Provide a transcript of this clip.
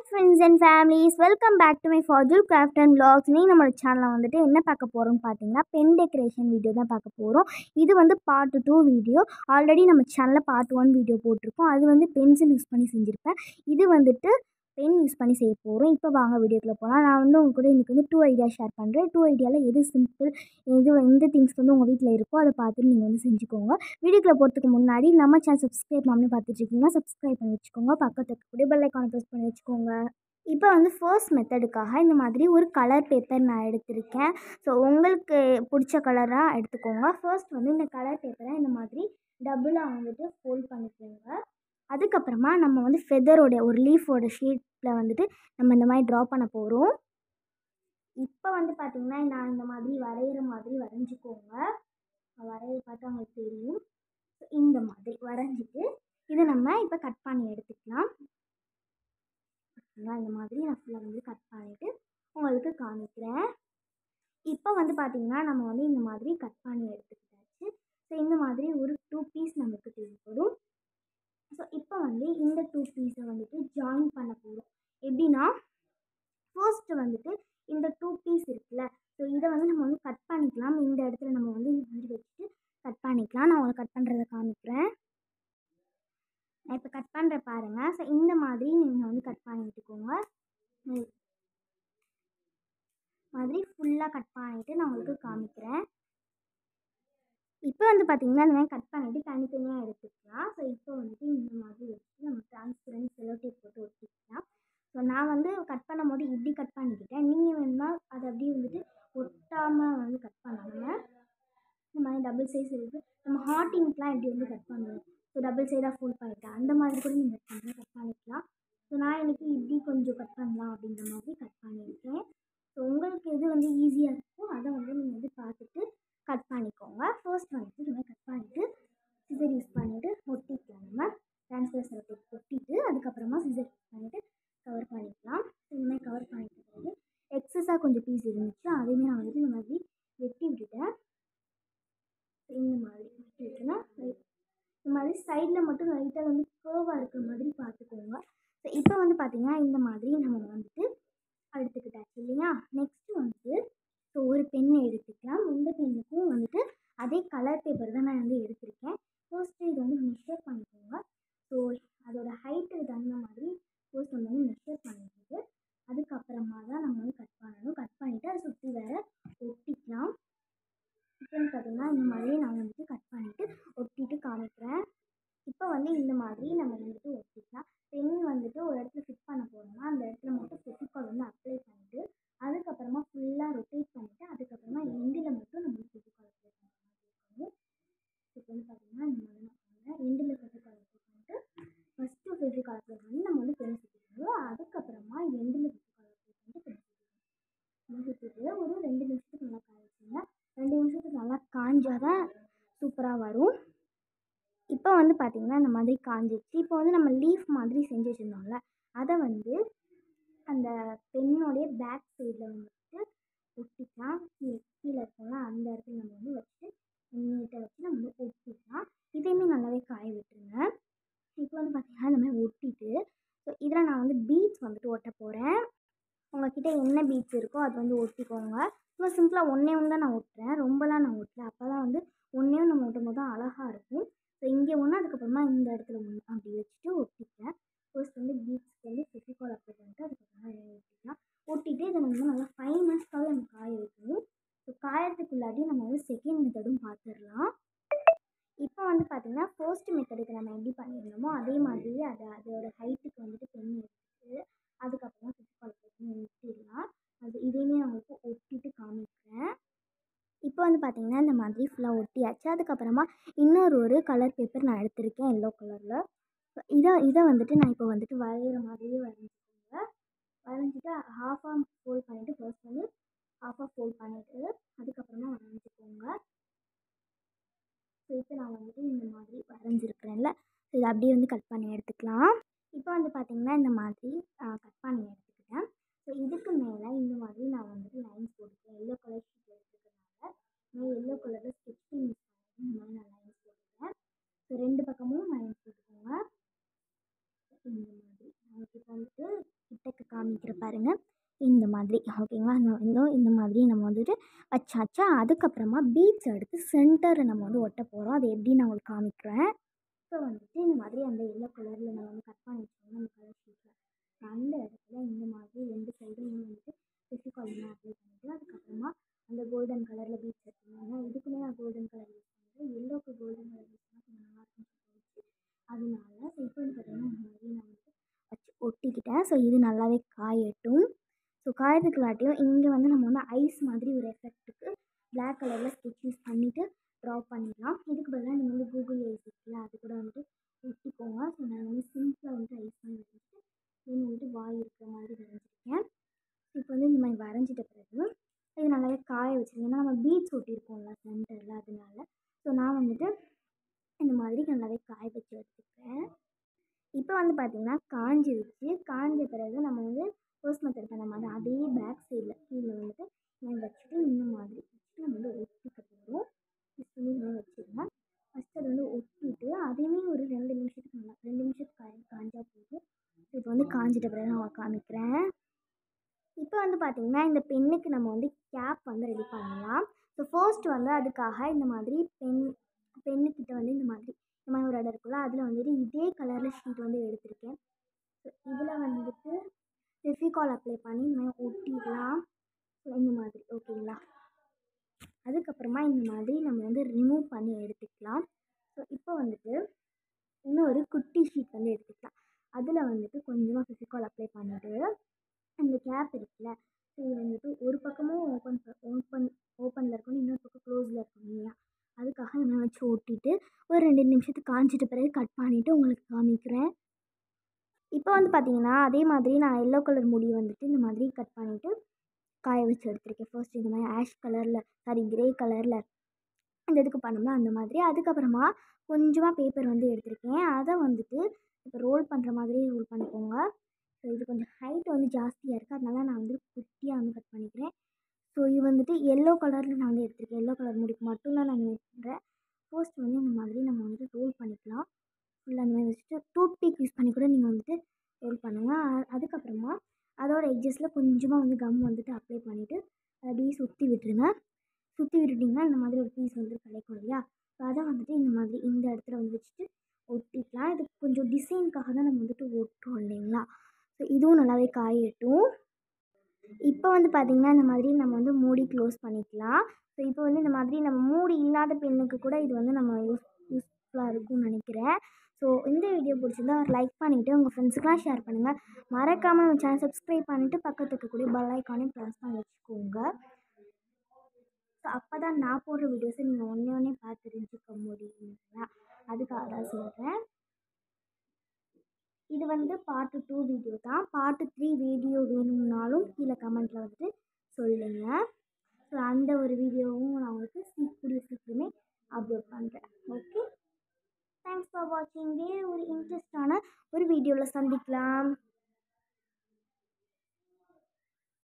friends and families welcome back to my ஃபாஜூல் craft and vlogs நீ நம்மளோட சேனலில் வந்துட்டு என்ன பார்க்க போகிறோம்னு பார்த்தீங்கன்னா பென் டெக்கரேஷன் வீடியோ தான் பார்க்க போகிறோம் இது வந்து பார்ட் டூ வீடியோ ஆல்ரெடி நம்ம சேனலில் பார்ட் ஒன் வீடியோ போட்டிருக்கோம் அது வந்து பென்சில் யூஸ் பண்ணி செஞ்சுருப்பேன் இது வந்துட்டு பென் யூஸ் பண்ணி செய்ய போகிறோம் இப்போ வாங்க வீடியோக்குள்ளே போகலாம் நான் வந்து உங்க கூட இன்றைக்கி வந்து டூ ஐடியா ஷேர் பண்ணுறேன் டூ ஐடியாவில் எது சிம்பிள் எது எந்த திங்ஸ் வந்து உங்கள் வீட்டில் இருக்கோ அதை பார்த்துட்டு நீங்கள் வந்து செஞ்சுக்கோங்க வீடியோக்குள்ளே போகிறதுக்கு முன்னாடி நம்ம சேனல் சப்ஸ்கிரைப் பண்ணி பார்த்துட்டு இருக்கீங்கன்னா சப்ஸ்கிரைப் பண்ணி வச்சுக்கோங்க பக்கத்துக்கு கூட பெல் ஐக்கானை ப்ரெஸ் பண்ணி வச்சுக்கோங்க இப்போ வந்து ஃபர்ஸ்ட் மெத்தடுக்காக இந்த மாதிரி ஒரு கலர் பேப்பர் நான் எடுத்திருக்கேன் ஸோ உங்களுக்கு பிடிச்ச கலராக எடுத்துக்கோங்க ஃபர்ஸ்ட் வந்து இந்த கலர் பேப்பரை இந்த மாதிரி டபுளாக வந்துட்டு ஃபோல்ட் பண்ணிக்கோங்க அதுக்கப்புறமா நம்ம வந்து ஃபெதரோட ஒரு லீஃபோட ஷீட்டில் வந்துட்டு நம்ம இந்த மாதிரி ட்ரா பண்ண போகிறோம் இப்போ வந்து பார்த்திங்கன்னா நான் இந்த மாதிரி வரைகிற மாதிரி வரைஞ்சிக்கோங்க வரைய பார்த்தா உங்களுக்கு தெரியும் So, இந்த மாதிரி வரைஞ்சிட்டு இதை நம்ம இப்போ கட் பண்ணி எடுத்துக்கலாம் ஓகேங்களா இந்த மாதிரி நான் ஃபுல்லாக வந்து கட் பண்ணிவிட்டு உங்களுக்கு காமிக்கிறேன் இப்போ வந்து பார்த்திங்கன்னா நம்ம வந்து இந்த மாதிரி கட் பண்ணி எடுத்துக்கிட்டாச்சு ஸோ இந்த மாதிரி ஒரு டூ பீஸ் நமக்கு தேவைப்படும் ஸோ இப்போ வந்து இந்த டூ பீஸை வந்துட்டு ஜாயின் பண்ண போகிறோம் எப்படின்னா ஃபர்ஸ்ட் வந்துட்டு இந்த டூ பீஸ் இருக்குல்ல ஸோ இதை வந்து நம்ம வந்து கட் பண்ணிக்கலாம் இந்த இடத்துல நம்ம வந்து இந்த மாதிரி வச்சுட்டு கட் பண்ணிக்கலாம் நான் உங்களுக்கு கட் பண்ணுறதை காமிக்கிறேன் நான் இப்போ கட் பண்ணுற பாருங்கள் ஸோ இந்த மாதிரி நீங்கள் வந்து கட் பண்ணி விட்டுக்கோங்க இந்த மாதிரி ஃபுல்லாக கட் பண்ணிவிட்டு நான் உங்களுக்கு காமிக்கிறேன் இப்போ வந்து பார்த்திங்கன்னா இந்த மாதிரி கட் பண்ணிவிட்டு தனித்தனியாக எடுத்துக்கலாம் ஸோ இப்போ வந்துட்டு இந்த மாதிரி வச்சு நம்ம டிரான்ஸ்பரண்ட் செலோ டேப் போட்டு ஒட்டிக்கலாம் ஸோ நான் வந்து கட் பண்ணும் போது இப்படி கட் பண்ணிக்கிட்டேன் நீங்கள் வேணும்னா அதை அப்படியே வந்துட்டு ஒட்டாமல் வந்து கட் பண்ணாமல் இந்த மாதிரி டபுள் சைஸ் இருக்குது நம்ம ஹார்ட்டிங்க்கெலாம் எப்படி வந்து கட் பண்ணுவோம் ஸோ டபுள் சைடாக ஃபோல்ட் பண்ணிட்டேன் அந்த மாதிரி கூட நீங்கள் கட் பண்ணுற கட் பண்ணிக்கலாம் ஸோ நான் எனக்கு இப்படி கொஞ்சம் கட் பண்ணலாம் அப்படின்ற மாதிரி கட் பண்ணியிருக்கேன் ஸோ உங்களுக்கு எது வந்து ஈஸியாக இருக்கோ அதை வந்து நீங்கள் வந்து பார்த்துட்டு கட் பண்ணிக்கோங்க ஃபர்ஸ்ட் வந்துட்டு இந்த மாதிரி கட் பண்ணிவிட்டு சிசர் யூஸ் பண்ணிவிட்டு ஒட்டிக்கலாம் நம்ம ட்ரான்ஸ்ஃபர் சர்டிஃபிகேட் ஒட்டிட்டு அதுக்கப்புறமா சிசர் யூஸ் பண்ணிவிட்டு கவர் பண்ணிக்கலாம் இந்த மாதிரி கவர் பண்ணிட்ட பிறகு எக்ஸஸாக கொஞ்சம் பீஸ் இருந்துச்சு அதையுமே நான் வந்துட்டு இந்த மாதிரி வெட்டி விட்டுட்டேன் இந்த மாதிரி வெட்டி விட்டேன்னா இந்த மாதிரி சைடில் மட்டும் லைட்டாக வந்து கேர்வாக இருக்கிற மாதிரி பார்த்துக்கோங்க ஸோ இப்போ வந்து பார்த்திங்கன்னா இந்த மாதிரி நம்ம வந்துட்டு எடுத்துக்கிட்டாச்சு இல்லையா நெக்ஸ்ட்டு வந்து ஸோ ஒரு பென் எடுத்துக்கலாம் இந்த பென்னுக்கும் வந்துட்டு அதே கலர் பேப்பர் தான் நான் வந்து எடுத்திருக்கேன் ஃபர்ஸ்ட்டு இதை வந்து மெஷர் பண்ணிக்கோங்க ஸோ அதோட ஹைட்டுக்கு தகுந்த மாதிரி ஃபர்ஸ்ட் நம்ம வந்து மெஷர் பண்ணிட்டு அதுக்கப்புறமா தான் நம்ம வந்து கட் பண்ணணும் கட் பண்ணிவிட்டு அதை சுற்றி வேறு ஒட்டிக்கலாம் இப்போ வந்து பார்த்திங்கன்னா இந்த மாதிரி நான் வந்துட்டு கட் பண்ணிவிட்டு ஒட்டிட்டு காமிக்கிறேன் இப்போ வந்து இந்த மாதிரி நம்ம வந்துட்டு ஒட்டிக்கலாம் பென் வந்துட்டு ஒரு இடத்துல ஃபிட் பண்ண போகிறோம்னா அந்த இடத்துல மட்டும் ஃபெவிகால் வந்து அப்ளை பண்ணிவிட்டு அதுக்கப்புறமா ஃபுல்லாக ரொட்டேட் பண்ணிவிட்டு அதுக்கப்புறமா எண்டில் மட்டும் நம்ம ஃபெவிகால் அப்ளை பண்ணுற மாதிரி இருக்கணும் இப்போ வந்து பார்த்திங்கன்னா இந்த மாதிரி நான் பண்ணுறேன் எண்டில் ஃபெவிகால் அப்ளை பண்ணிட்டு ஃபஸ்ட்டு ஃபெவிகால் அப்ளை பண்ணி நம்ம வந்து பென் சுற்றிக்கணும் அதுக்கப்புறமா எண்டில் ஃபெவிகால் அப்ளை பண்ணிட்டு பென் சுற்றிக்கணும் சுற்றிட்டு ஒரு ரெண்டு நிமிஷத்துக்கு நல்லா காய வச்சுங்க ரெண்டு நிமிஷத்துக்கு நல்லா காஞ்சாதான் சூப்பராக வரும் இப்போ வந்து பார்த்திங்கன்னா இந்த மாதிரி காஞ்சிச்சு இப்போ வந்து நம்ம லீஃப் மாதிரி செஞ்சு வச்சுருந்தோம்ல அதை வந்து அந்த பெண்ணோடைய பேக் சைடில் வந்துட்டு ஒட்டிக்கலாம் கீழே கீழே இருக்கும்ல அந்த இடத்துல நம்ம வந்து வச்சுட்டு நீட்டாக வச்சு நம்ம வந்து ஒட்டிக்கலாம் இதையுமே நல்லாவே காய விட்டுருங்க இப்போ வந்து பார்த்திங்கன்னா இந்த மாதிரி ஒட்டிட்டு ஸோ இதில் நான் வந்து பீட்ஸ் வந்துட்டு ஒட்ட போகிறேன் உங்ககிட்ட என்ன பீட்ஸ் இருக்கோ அது வந்து ஒட்டிக்கோங்க சும்மா சிம்பிளாக ஒன்றே ஒன்று தான் நான் ஒட்டுறேன் ரொம்பலாம் நான் ஒட்டல அப்போ தான் வந்து ஒன்றே ஒன்று நம்ம ஒட்டும் போது தான் அழகாக இருக்கும் ஸோ இங்கே ஒன்று அதுக்கப்புறமா இந்த இடத்துல ஒன்று அப்படி வச்சுட்டு ஒட்டிக்கிறேன் ஃபர்ஸ்ட் வந்து பீட்ஸ்க்கு வந்து ஃபெவிகால் அப்ளை பண்ணிட்டு அதுக்கப்புறமா இதை ஒட்டிக்கலாம் ஒட்டிட்டு இதை நம்ம நல்லா ஃபைவ் மினிட்ஸ்க்காக நம்ம காய வைக்கணும் ஸோ காயத்துக்குள்ளாடி நம்ம வந்து செகண்ட் மெத்தடும் பார்த்துடலாம் இப்போ வந்து பார்த்திங்கன்னா ஃபர்ஸ்ட் மெத்தடுக்கு நம்ம எப்படி பண்ணியிருந்தோமோ அதே மாதிரியே அதை அதோட ஹைட்டுக்கு வந்துட்டு பெண் எடுத்துட்டு அதுக்கப்புறமா ஃபெவிகால் அப்ளை பண்ணி ஒட்டிடலாம் அது இதையுமே நான் உங்களுக்கு ஒட்டிட்டு காமிக்கிறேன் இப்போ வந்து பார்த்திங்கன்னா இந்த மாதிரி ஃபுல்லாக ஒட்டியாச்சு அதுக்கப்புறமா இன்னொரு ஒரு கலர் பேப்பர் நான் எடுத்திருக்கேன் எல்லோ கலரில் இதை இதை வந்துட்டு நான் இப்போ வந்துட்டு வரைகிற மாதிரியே வரைஞ்சிக்கோங்க வரைஞ்சிட்டு ஹாஃபாக ஃபோல்ட் பண்ணிவிட்டு ஃபர்ஸ்ட் வந்து ஹாஃபாக ஃபோல்ட் பண்ணிவிட்டு அதுக்கப்புறமா வரைஞ்சிக்கோங்க ஸோ இப்போ நான் வந்துட்டு இந்த மாதிரி வரைஞ்சிருக்கிறேன்ல ஸோ இதை அப்படியே வந்து கட் பண்ணி எடுத்துக்கலாம் இப்போ வந்து பார்த்திங்கன்னா இந்த மாதிரி கட் பண்ணி எடுத்துக்கிட்டேன் ஸோ இதுக்கு மேலே இந்த மாதிரி நான் வந்துட்டு லைன்ஸ் போட்டுக்கிறேன் எல்லோ கலர் ஷீட் எடுத்துக்கிறதுனால நான் எல்லோ கலரில் ஸ்கெட்சிங் யூஸ் பண்ணி இந்த மாதிரி நான் லைன்ஸ் போட்டுக்கிறேன் ஸோ ரெண்டு பக்கமும் லைன்ஸ் போட்டுக்கோங்க இந்த மாதிரி நமக்கு இப்போ வந்துட்டு கிட்டக்க காமிக்கிற பாருங்கள் இந்த மாதிரி ஓகேங்களா இந்த இந்த இந்த மாதிரி நம்ம வந்துட்டு வச்சாச்சா அதுக்கப்புறமா பீட்ஸ் எடுத்து சென்டரில் நம்ம வந்து ஒட்ட போகிறோம் அது எப்படி நான் உங்களுக்கு காமிக்கிறேன் இப்போ வந்துட்டு இந்த மாதிரி அந்த எல்லோ கலரில் நம்ம வந்து கட் பண்ணி வச்சோம் நம்ம கலர் ஷீட்டில் அந்த இடத்துல இந்த மாதிரி ரெண்டு சைடும் வந்துட்டு ஃபெசிகால் அப்ளை பண்ணிவிட்டு அதுக்கப்புறமா அந்த கோல்டன் கலரில் பீட்ஸ் எடுத்துக்கோங்க இதுக்குமே நான் கோல்டன் கலர் யூஸ் பண்ணுறேன் எல்லோக்கு கோல்டன் கலர் யூஸ் பண்ணால் கொஞ்சம் நல்லா இருக்கும்னு தோணுச்சு அதனால ஸோ இப்போ வந்து பார்த்தீங்கன்னா இந்த மாதிரி நான் வந்து வச்சு ஒட்டிக்கிட்டேன் ஸோ இது நல்லாவே காயட்டும் ஸோ காயத்துக்குள்ளாட்டியும் இங்கே வந்து நம்ம வந்து ஐஸ் மாதிரி ஒரு எஃபெக்ட்டுக்கு பிளாக் கலரில் ஸ்கெட்ச் யூஸ் பண்ணிவிட்டு ட்ரா பண்ணிடலாம் இதுக்கு பதிலாக நீங்கள் வந்து கூகுள் ஐஸ் இருக்குல்ல அது கூட வந்துட்டு ஒட்டிக்கோங்க ஸோ நான் வந்து சிம்பிளாக வந்து ஐஸ் பண்ணி வச்சுட்டு இது வந்துட்டு வாய் இருக்கிற மாதிரி வரைஞ்சிருக்கேன் இப்போ வந்து இந்த மாதிரி வரைஞ்சிட்ட பிறகு இது நல்லாவே காய வச்சுருங்க ஏன்னா நம்ம பீட்ஸ் ஒட்டியிருக்கோம்ல சென்டரில் அதனால ஸோ நான் வந்துட்டு இந்த மாதிரி நல்லாவே காய வச்சு எடுத்துக்கிறேன் இப்போ வந்து பார்த்திங்கன்னா காஞ்சிருச்சு காஞ்ச பிறகு நம்ம வந்து ஃபர்ஸ்ட் மெத்தட் பண்ண மாதிரி அதே பேக் சைடில் கீழே வந்துட்டு நான் வச்சுட்டு இந்த மாதிரி வச்சுட்டு நம்ம வந்து ஒட்டிக்க போகிறோம் யூஸ் பண்ணி இந்த மாதிரி வச்சுருங்க ஃபஸ்ட்டு அதை வந்து ஒட்டிட்டு அதையுமே ஒரு ரெண்டு நிமிஷத்துக்கு நல்லா ரெண்டு நிமிஷத்துக்கு காய காஞ்சா போதும் இப்போ வந்து காஞ்சிட்ட பிறகு நான் காமிக்கிறேன் இப்போ வந்து பார்த்திங்கன்னா இந்த பென்னுக்கு நம்ம வந்து கேப் வந்து ரெடி பண்ணலாம் ஸோ ஃபர்ஸ்ட் வந்து அதுக்காக இந்த மாதிரி பென் பென்னுக்கிட்ட வந்து இந்த மாதிரி இந்த மாதிரி ஒரு இடம் இருக்குல்ல அதில் வந்துட்டு இதே கலரில் ஷீட் வந்து எடுத்திருக்கேன் ஸோ இதில் வந்துட்டு ஃபெஃபிகால் அப்ளை பண்ணி இந்த மாதிரி ஒட்டிடலாம் ஸோ இந்த மாதிரி ஓகேங்களா அதுக்கப்புறமா இந்த மாதிரி நம்ம வந்து ரிமூவ் பண்ணி எடுத்துக்கலாம் ஸோ இப்போ வந்துட்டு இன்னொரு குட்டி ஷீட் வந்து எடுத்துக்கலாம் அதில் வந்துட்டு கொஞ்சமாக ஃபெஃபிகால் அப்ளை பண்ணிவிட்டு அந்த கேப் இருக்குல்ல ஸோ இது வந்துட்டு ஒரு பக்கமும் ஓப்பன் ஓப்பன் ஓப்பனில் இருக்கணும் இன்னொரு பக்கம் க்ளோஸில் இருக்கணும் இல்லையா அதுக்காக இந்த மாதிரி வச்சு ஒட்டிட்டு ஒரு ரெண்டு நிமிஷத்துக்கு காஞ்சிட்ட பிறகு கட் பண்ணிவிட்டு உங்களுக்கு காமிக்கிறேன் இப்போ வந்து பார்த்தீங்கன்னா அதே மாதிரி நான் எல்லோ கலர் முடி வந்துட்டு இந்த மாதிரி கட் பண்ணிவிட்டு காய வச்சு எடுத்திருக்கேன் ஃபர்ஸ்ட் இந்த மாதிரி ஆஷ் கலரில் சாரி கிரே கலரில் இந்த இதுக்கு பண்ணோம்னா அந்த மாதிரி அதுக்கப்புறமா கொஞ்சமாக பேப்பர் வந்து எடுத்திருக்கேன் அதை வந்துட்டு இப்போ ரோல் பண்ணுற மாதிரி ரோல் பண்ணிக்கோங்க ஸோ இது கொஞ்சம் ஹைட் வந்து ஜாஸ்தியாக இருக்குது அதனால நான் வந்து குட்டியாக வந்து கட் பண்ணிக்கிறேன் ஸோ இது வந்துட்டு எல்லோ கலரில் நான் வந்து எடுத்திருக்கேன் எல்லோ கலர் முடிக்கு மட்டும்தான் நான் யூஸ் பண்ணுறேன் ஃபர்ஸ்ட் வந்து இந்த மாதிரி நம்ம வந்து ரோல் பண்ணிக்கலாம் ஃபுல்லாக அந்த மாதிரி வச்சுட்டு டூத் பீக் யூஸ் பண்ணி கூட நீங்கள் வந்துட்டு ரோல் பண்ணுங்கள் அதுக்கப்புறமா அதோட எட்ஜஸில் கொஞ்சமாக வந்து கம் வந்துட்டு அப்ளை பண்ணிவிட்டு அதை அப்படியே சுற்றி விட்டுருங்க சுற்றி விட்டுட்டிங்கன்னா இந்த மாதிரி ஒரு பீஸ் வந்து கிடைக்கும் இல்லையா ஸோ அதை வந்துட்டு இந்த மாதிரி இந்த இடத்துல வந்து வச்சுட்டு ஒட்டிக்கலாம் இது கொஞ்சம் டிசைனுக்காக தான் நம்ம வந்துட்டு ஒட்டுறோம் இல்லைங்களா ஸோ இதுவும் நல்லாவே காயட்டும் இப்போ வந்து பார்த்திங்கன்னா இந்த மாதிரி நம்ம வந்து மூடி க்ளோஸ் பண்ணிக்கலாம் ஸோ இப்போ வந்து இந்த மாதிரி நம்ம மூடி இல்லாத பெண்ணுக்கு கூட இது வந்து நம்ம யூஸ் யூஸ்ஃபுல்லாக இருக்கும்னு நினைக்கிறேன் ஸோ இந்த வீடியோ பிடிச்சிருந்தா ஒரு லைக் பண்ணிவிட்டு உங்கள் ஃப்ரெண்ட்ஸுக்கெலாம் ஷேர் பண்ணுங்கள் மறக்காமல் நம்ம சேனல் சப்ஸ்கிரைப் பண்ணிவிட்டு பக்கத்து இருக்கக்கூடிய பெல் ஐக்கானையும் ப்ரெஸ் பண்ணி வச்சுக்கோங்க ஸோ அப்போ தான் நான் போடுற வீடியோஸை நீங்கள் ஒன்றே ஒன்றே பார்த்து தெரிஞ்சுக்க முடியும் இல்லையா அதுக்காக தான் சொல்கிறேன் இது வந்து பார்ட்டு டூ வீடியோ தான் பார்ட்டு த்ரீ வீடியோ வேணும்னாலும் கீழே கமெண்ட்டில் வந்துட்டு சொல்லுங்கள் ஸோ அந்த ஒரு வீடியோவும் நான் உங்களுக்கு சீ- கூடிய சீக்கிரமே அப்லோட் பண்ணுறேன் ஓகே தேங்க்ஸ் ஃபார் வாட்சிங் வேறு ஒரு இன்ட்ரெஸ்டான ஒரு வீடியோவில் சந்திக்கலாம்